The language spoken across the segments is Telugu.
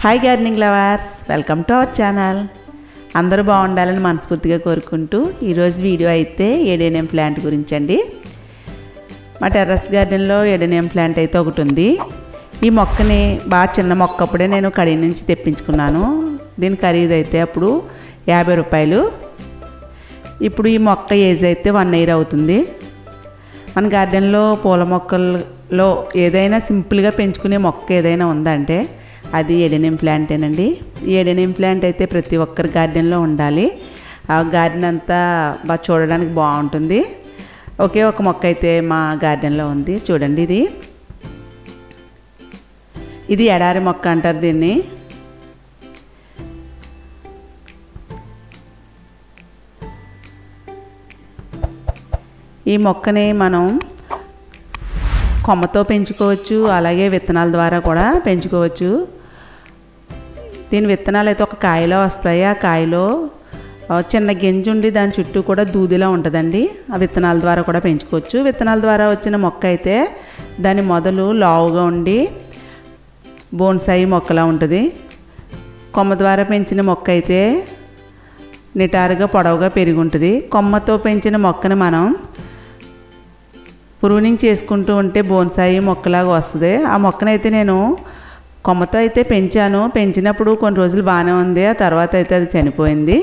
hi gardening lovers welcome to our channel అందరూ బాగుండాలని మనస్ఫూర్తిగా కోరుకుంటూ ఈరోజు వీడియో అయితే ఏడేనియం ప్లాంట్ గురించి అండి మా టెర్రస్ గార్డెన్లో ఏడేనియం ప్లాంట్ అయితే ఒకటి ఉంది ఈ మొక్కని బాగా చిన్న మొక్క అప్పుడే నేను కడి నుంచి తెప్పించుకున్నాను దీని ఖరీదు అయితే అప్పుడు యాభై రూపాయలు ఇప్పుడు ఈ మొక్క ఏజ్ అయితే వన్ ఇయర్ అవుతుంది మన గార్డెన్లో పూల మొక్కల్లో ఏదైనా సింపుల్గా పెంచుకునే మొక్క ఏదైనా ఉందంటే అది ఎడెనియం ప్లాంటేనండి ఈ ఎడెనియం ప్లాంట్ అయితే ప్రతి ఒక్కరి గార్డెన్లో ఉండాలి ఆ గార్డెన్ అంతా బాగా చూడడానికి బాగుంటుంది ఒకే ఒక మొక్క అయితే మా గార్డెన్లో ఉంది చూడండి ఇది ఇది ఎడారి మొక్క అంటారు దీన్ని ఈ మొక్కని మనం కొమ్మతో పెంచుకోవచ్చు అలాగే విత్తనాల ద్వారా కూడా పెంచుకోవచ్చు దీని విత్తనాలు అయితే ఒక కాయలో వస్తాయి ఆ కాయలో చిన్న గింజ ఉండి దాని చుట్టూ కూడా దూదిలా ఉంటుందండి ఆ విత్తనాల ద్వారా కూడా పెంచుకోవచ్చు విత్తనాల ద్వారా వచ్చిన మొక్క అయితే దాని మొదలు లావుగా ఉండి బోన్సాయి మొక్కలా ఉంటుంది కొమ్మ ద్వారా పెంచిన మొక్క అయితే నిటారుగా పొడవుగా పెరిగి ఉంటుంది కొమ్మతో పెంచిన మొక్కని మనం ప్రూనింగ్ చేసుకుంటూ ఉంటే బోన్సాయి మొక్కలాగా వస్తుంది ఆ మొక్కనైతే నేను కొమ్మతో అయితే పెంచాను పెంచినప్పుడు కొన్ని రోజులు బాగానే ఉంది ఆ తర్వాత అయితే అది చనిపోయింది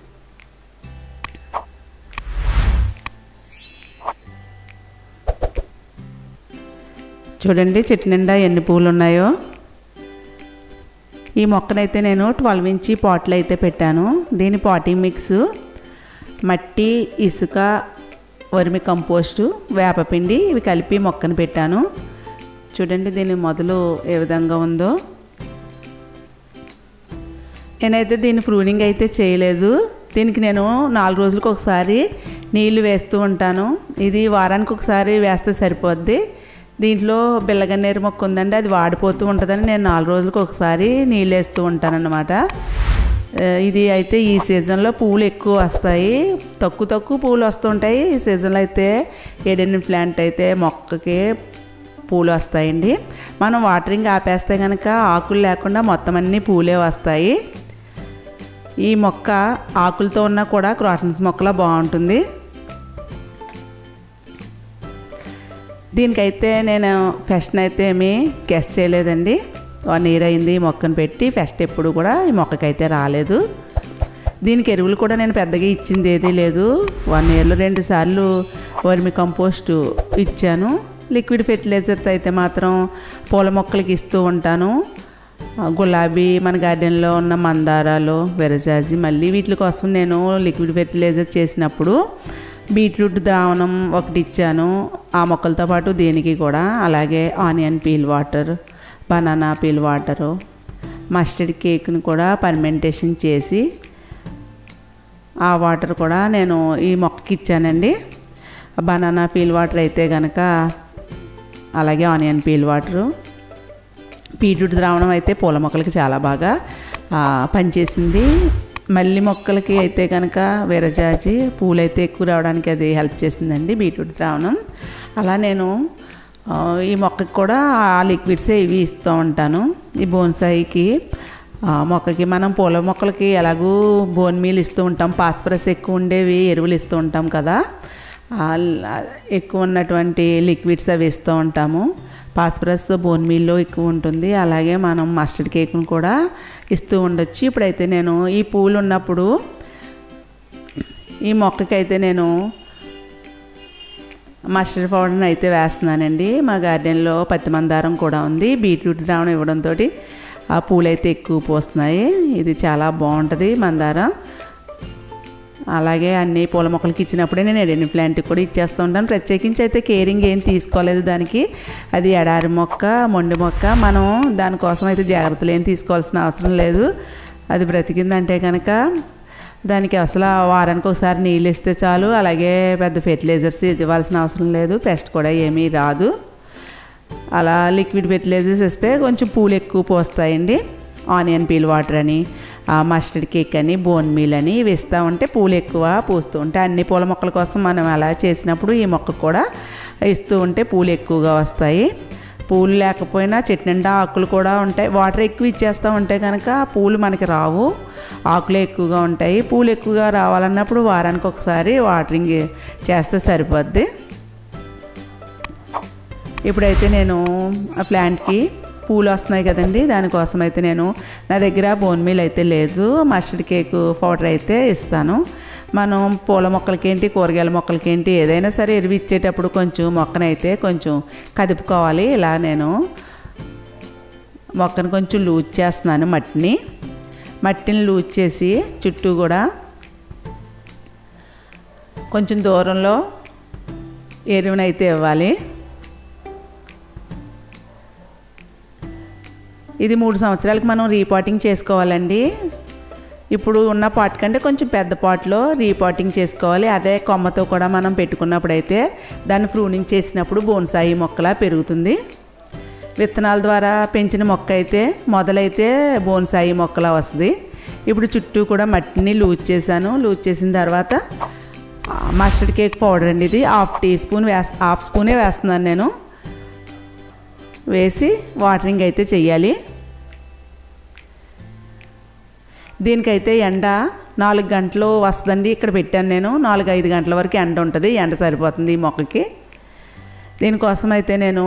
చూడండి చెట్టు నిండా ఎన్ని పూలు ఉన్నాయో ఈ మొక్కనైతే నేను ట్వెల్వ్ ఇంచి పాట్లు అయితే పెట్టాను దీని పాటింగ్ మిక్స్ మట్టి ఇసుక వర్మి కంపోస్టు వేపపిండి ఇవి కలిపి మొక్కను పెట్టాను చూడండి దీని మొదలు ఏ విధంగా ఉందో నేనైతే దీని ప్రూనింగ్ అయితే చేయలేదు దీనికి నేను నాలుగు రోజులకు ఒకసారి నీళ్లు వేస్తూ ఉంటాను ఇది వారానికి ఒకసారి వేస్తే సరిపోద్ది దీంట్లో బిల్లగన్నేరు మొక్క ఉందండి అది వాడిపోతూ ఉంటుందని నేను నాలుగు రోజులకు ఒకసారి నీళ్ళు వేస్తూ ఉంటానన్నమాట ఇది అయితే ఈ సీజన్లో పూలు ఎక్కువ వస్తాయి తక్కువ తక్కువ పూలు వస్తుంటాయి ఈ సీజన్లో అయితే ఏడెనిమిది ప్లాంట్ అయితే మొక్కకి పూలు వస్తాయండి మనం వాటరింగ్ ఆపేస్తే కనుక ఆకులు లేకుండా మొత్తం అన్నీ పూలే వస్తాయి ఈ మొక్క ఆకులతో ఉన్నా కూడా క్రాటన్స్ మొక్కలా బాగుంటుంది దీనికైతే నేను ఫెస్ట్ని అయితే ఏమీ గెస్ట్ చేయలేదండి వన్ ఇయర్ అయింది ఈ మొక్కను పెట్టి ఫస్ట్ ఎప్పుడు కూడా ఈ మొక్కకైతే రాలేదు దీనికి ఎరువులు కూడా నేను పెద్దగా ఇచ్చింది ఏదీ లేదు వన్ ఇయర్లో రెండు సార్లు వర్మి కంపోస్ట్ ఇచ్చాను లిక్విడ్ ఫెర్టిలైజర్స్ అయితే మాత్రం పూల మొక్కలకి ఇస్తూ ఉంటాను గులాబీ మన గార్డెన్లో ఉన్న మందారాలు వెరజాజి మళ్ళీ వీటి కోసం నేను లిక్విడ్ ఫెర్టిలైజర్ చేసినప్పుడు బీట్రూట్ ద్రావణం ఒకటి ఇచ్చాను ఆ మొక్కలతో పాటు దీనికి కూడా అలాగే onion peel water banana peel water mustard కేక్ని కూడా పర్మెంటేషన్ చేసి ఆ వాటర్ కూడా నేను ఈ మొక్కకి ఇచ్చానండి బనానా పీల్ వాటర్ అయితే కనుక అలాగే ఆనియన్ పీల్ వాటరు బీట్రూట్ ద్రావణం అయితే పూల మొక్కలకి చాలా బాగా పనిచేసింది మల్లి మొక్కలకి అయితే కనుక విరజాజి పూలు అయితే ఎక్కువ రావడానికి అది హెల్ప్ చేసిందండి బీట్రూట్ ద్రావణం అలా నేను ఈ మొక్కకి కూడా ఆ లిక్విడ్సే ఇవి ఇస్తూ ఉంటాను ఈ బోన్సాయికి మొక్కకి మనం పూల మొక్కలకి ఎలాగూ బోన్ మీల్ ఇస్తూ ఉంటాం పాస్పరస్ ఎక్కువ ఉండేవి ఎరువులు ఇస్తూ ఉంటాం కదా ఎక్కువ ఉన్నటువంటి లిక్విడ్స్ అవి ఇస్తూ ఉంటాము పాస్పరస్ బోన్ మీల్లో ఎక్కువ ఉంటుంది అలాగే మనం మస్టర్డ్ కేక్ను కూడా ఇస్తూ ఉండొచ్చు ఇప్పుడైతే నేను ఈ పూలు ఉన్నప్పుడు ఈ మొక్కకైతే నేను మస్టర్డ్ పౌడర్ని అయితే వేస్తున్నానండి మా గార్డెన్లో పత్తి మందారం కూడా ఉంది బీట్రూట్ ద్రావణం ఇవ్వడంతో ఆ పూలు అయితే ఎక్కువ పోస్తున్నాయి ఇది చాలా బాగుంటుంది మందారం అలాగే అన్ని పూల మొక్కలకి ఇచ్చినప్పుడే నేను ఎడెని ప్లాంట్కి కూడా ఇచ్చేస్తూ ఉంటాను ప్రత్యేకించి అయితే కేరింగ్ ఏం తీసుకోలేదు దానికి అది ఎడారి మొక్క మొండి మొక్క మనం దానికోసం అయితే జాగ్రత్తలు ఏం తీసుకోవాల్సిన అవసరం లేదు అది బ్రతికిందంటే కనుక దానికి అసలు వారానికి ఒకసారి నీళ్ళు ఇస్తే చాలు అలాగే పెద్ద ఫెర్టిలైజర్స్ ఇవ్వాల్సిన అవసరం లేదు పెస్ట్ కూడా ఏమీ రాదు అలా లిక్విడ్ ఫెర్టిలైజర్స్ ఇస్తే కొంచెం పూలు ఎక్కువ పోస్తాయండి ఆనియన్ పీల్ వాటర్ అని మస్టర్డ్ కేక్ అని బోన్ మీల్ అని ఇవి ఇస్తూ ఉంటే పూలు ఎక్కువ పూస్తూ ఉంటే అన్ని పూల మొక్కల కోసం మనం అలా చేసినప్పుడు ఈ మొక్క కూడా ఇస్తూ ఉంటే పూలు ఎక్కువగా వస్తాయి పూలు లేకపోయినా చెట్టు నిండా ఆకులు కూడా ఉంటాయి వాటర్ ఎక్కువ ఇచ్చేస్తూ ఉంటే కనుక పూలు మనకి రావు ఆకులు ఎక్కువగా ఉంటాయి పూలు ఎక్కువగా రావాలన్నప్పుడు వారానికి ఒకసారి వాటరింగ్ చేస్తే సరిపోద్ది ఇప్పుడైతే నేను ఆ ప్లాంట్కి పూలు వస్తున్నాయి కదండి దానికోసం అయితే నేను నా దగ్గర బోన్ మీల్ అయితే లేదు మస్టర్డ్ కేక్ పౌడర్ అయితే ఇస్తాను మనం పూల మొక్కలకేంటి కూరగాయల మొక్కలకేంటి ఏదైనా సరే ఎరువు ఇచ్చేటప్పుడు కొంచెం మొక్కనైతే కొంచెం కదుపుకోవాలి ఇలా నేను మొక్కను కొంచెం లూజ్ చేస్తున్నాను మట్టిని మట్టిని లూజ్ చేసి చుట్టూ కూడా కొంచెం దూరంలో ఎరువునైతే ఇవ్వాలి ఇది మూడు సంవత్సరాలకు మనం రీపాటింగ్ చేసుకోవాలండి ఇప్పుడు ఉన్న పాట్ కంటే కొంచెం పెద్ద పాట్లో రీపాటింగ్ చేసుకోవాలి అదే కొమ్మతో కూడా మనం పెట్టుకున్నప్పుడు అయితే దాన్ని ప్రూనింగ్ చేసినప్పుడు బోన్సాయి మొక్కలా పెరుగుతుంది విత్తనాల ద్వారా పెంచిన మొక్క అయితే మొదలైతే బోన్సాయి మొక్కలా వస్తుంది ఇప్పుడు చుట్టూ కూడా మట్టిని లూజ్ చేశాను లూజ్ చేసిన తర్వాత మస్టర్డ్ కేక్ పౌడర్ అండి ఇది హాఫ్ టీ స్పూన్ వేస్ హాఫ్ స్పూనే వేస్తున్నాను నేను వేసి వాటరింగ్ అయితే చెయ్యాలి దీనికైతే ఎండ నాలుగు గంటలు వస్తుందండి ఇక్కడ పెట్టాను నేను నాలుగు ఐదు గంటల వరకు ఎండ ఉంటుంది ఎండ సరిపోతుంది ఈ మొక్కకి దీనికోసం అయితే నేను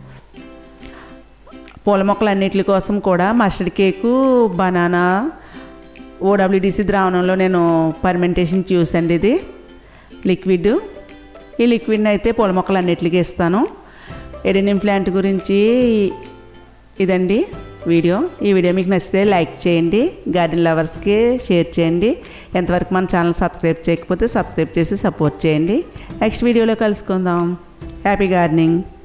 పూల మొక్కలన్నిటి కోసం కూడా మస్టర్డ్ కేకు బనానా ఓడబ్ల్యూడిసి ద్రావణంలో నేను పర్మెంటేషన్ జ్యూస్ అండి ఇది లిక్విడ్ ఈ లిక్విడ్ని అయితే పూల మొక్కలన్నిటికీ ఇస్తాను ఎడెనిమ్ ప్లాంట్ గురించి ఇదండి వీడియో ఈ వీడియో మీకు నచ్చితే లైక్ చేయండి గార్డెన్ లవర్స్కి షేర్ చేయండి ఎంతవరకు మన ఛానల్ సబ్స్క్రైబ్ చేయకపోతే సబ్స్క్రైబ్ చేసి సపోర్ట్ చేయండి నెక్స్ట్ వీడియోలో కలుసుకుందాం హ్యాపీ గార్డెనింగ్